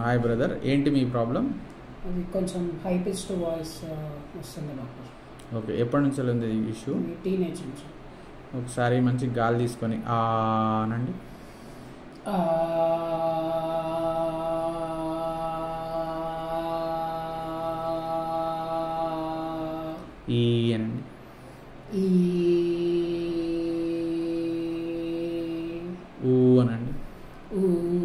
Hi brother ఏంటి మీ problem అది కొంచెం హై పిచ్డ్ వాయిస్ వస్తుంది డాక్టర్ ఓకే ఎప్పటి నుంచి ఉంది ఈ ఇష్యూ టీనేజ్ నుంచి ఒకసారి మంచి గాలి తీసుకొని ఆ అనండి ఆ, ఈ అనండి ఈ ఊ అనండి ఊ.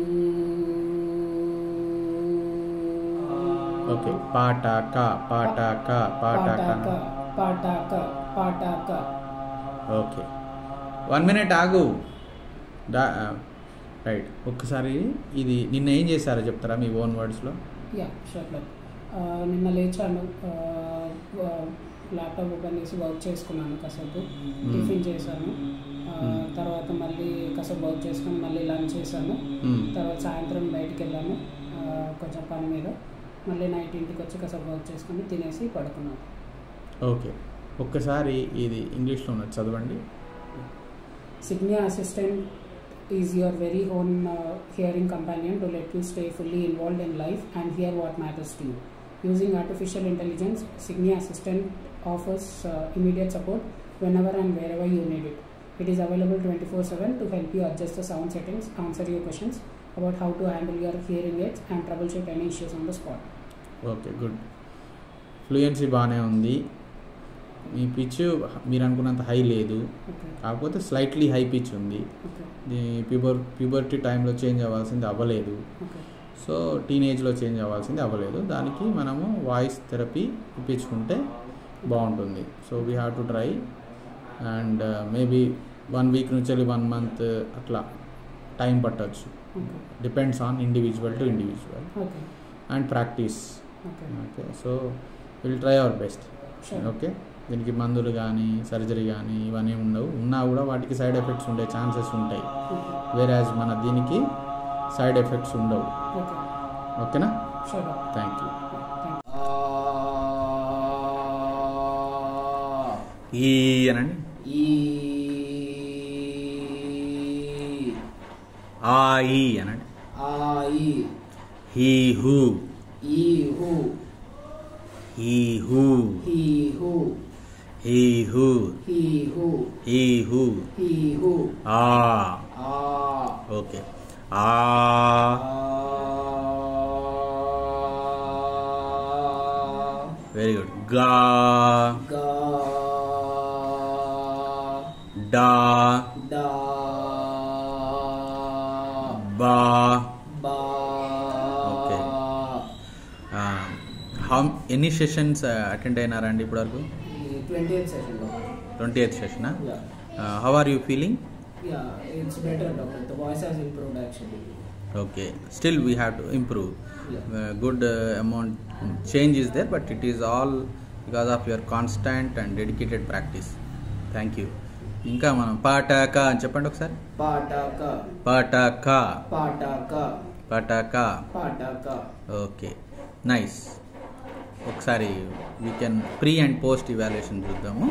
ఓకే పాట క పాట క పాట క పాటాక పాటాక పాటాక ఓకే వన్ మినిట్ ఆగు డా రైట్ ఒక్కసారి ఇది నిన్న ఏం చేశారో చెప్తారా మీ ఓన్ వర్డ్స్లో యా షూర్ నిన్న లేచాను ల్యాప్టాప్ ఓపెన్ చేసి వర్క్ చేసుకున్నాను కాసేపు టిఫిన్ చేశాను ఆ, Hmm. తర్వాత మళ్ళీ కాసేపు వర్క్ చేసుకుని మళ్ళీ లంచ్ చేశాను తర్వాత సాయంత్రం బయటికి వెళ్ళాను ఆ, కొంచెం పని మీద మళ్ళీ నైట్ ఇంటికి వచ్చి కాసేపు వర్క్ చేసుకుని తినేసి పడుకున్నాను ఓకే ఒక్కసారి ఇది ఇంగ్లీష్లో ఉన్నది చదవండి Signia Assistant is your very own uh, hearing companion to let you stay fully involved in life and hear what matters to you. Using artificial intelligence, Signia Assistant offers uh, immediate support whenever and wherever you need it. It is available 24 7 to help you adjust the sound settings, answer your questions about how to handle your hearing aids, and troubleshoot any issues on the spot. Okay good fluency బాగానే ఉంది మీ pitch మీరు అనుకున్నంత high లేదు Okay, కాకపోతే slightly high pitch ఉంది okay, ప్యూబర్ puberty టైంలో change అవ్వాల్సింది అవ్వలేదు okay, సో టీనేజ్లో చేంజ్ అవ్వాల్సింది అవ్వలేదు దానికి మనము వాయిస్ థెరపీ ఇప్పించుకుంటే బాగుంటుంది so we have to try and maybe one week నుంచి వెళ్ళి వన్ మంత్ అట్లా టైం పట్టవచ్చు okay, depends on individual to individual okay, and practice okay. Okay so will try our best Sure. Okay దీనికి మందులు కానీ surgery కానీ ఇవన్నీ ఉండవు ఉన్నా కూడా వాటికి సైడ్ ఎఫెక్ట్స్ ఉండే ఛాన్సెస్ ఉంటాయి Okay, వేరే మన దీనికి సైడ్ ఎఫెక్ట్స్ ఉండవు okay. ఓకేనా Sure, doctor. Thank you Thank you. ఈ అనండి ఈ ఆ ఈ అనండి ఆయి హీ హూ ఈ హు హీ హూ హీ హు హీ హూ హీ హు హీ హూ హీ హు ఆ ఆ ఓకే ఆ వెరీ గుడ్ గా గా డా డా బా బా Okay. హౌ ఎన్ని సెషన్స్ అటెండ్ అయినారండి ఇప్పటివరకు twenty eighth session twenty eighth సెషనా yeah how are you feeling yeah it's better doctor the voice has improved actually okay still we have to improve Yeah. Good amount change is there but it is all because of your constant and dedicated practice thank you ఇంకా మనం పాటాక అని చెప్పండి ఒకసారి పాటాక పాటాక పాటాక పాటాక పాటాక ఓకే నైస్ ఒకసారి we can pre and post evaluation చూద్దాము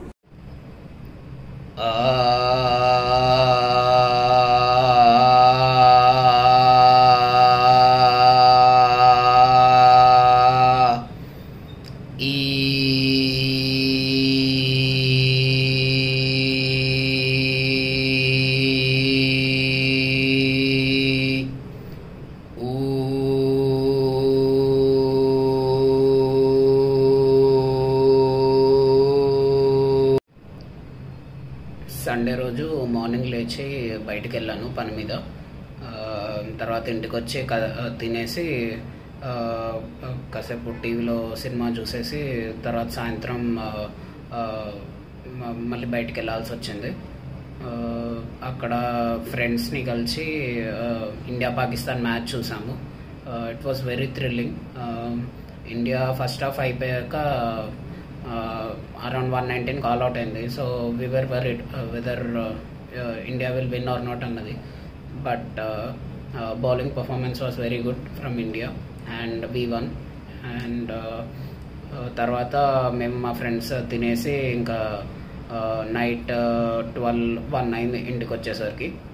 సండే రోజు మార్నింగ్ లేచి బయటికి వెళ్ళాను పని మీద ఆ, తర్వాత ఇంటికి వచ్చి క- తినేసి ఆ, కాసేపు టీవీలో సినిమా చూసేసి తర్వాత సాయంత్రం ఆ, ఆ, మ- మళ్ళీ బయటికి వెళ్ళాల్సి వచ్చింది ఆ, అక్కడ ఫ్రెండ్స్ని కలిసి ఆ, ఇండియా పాకిస్తాన్ మ్యాచ్ చూసాము it was very thrilling India first half అయిపోయాక around one nineteen all out అయింది so we were worried whether India will win or not అన్నది but bowling performance was very good from India and we won and తర్వాత మేము మా friends తినేసి ఇంకా night twelve one అయింది ఇంటికి వచ్చేసరికి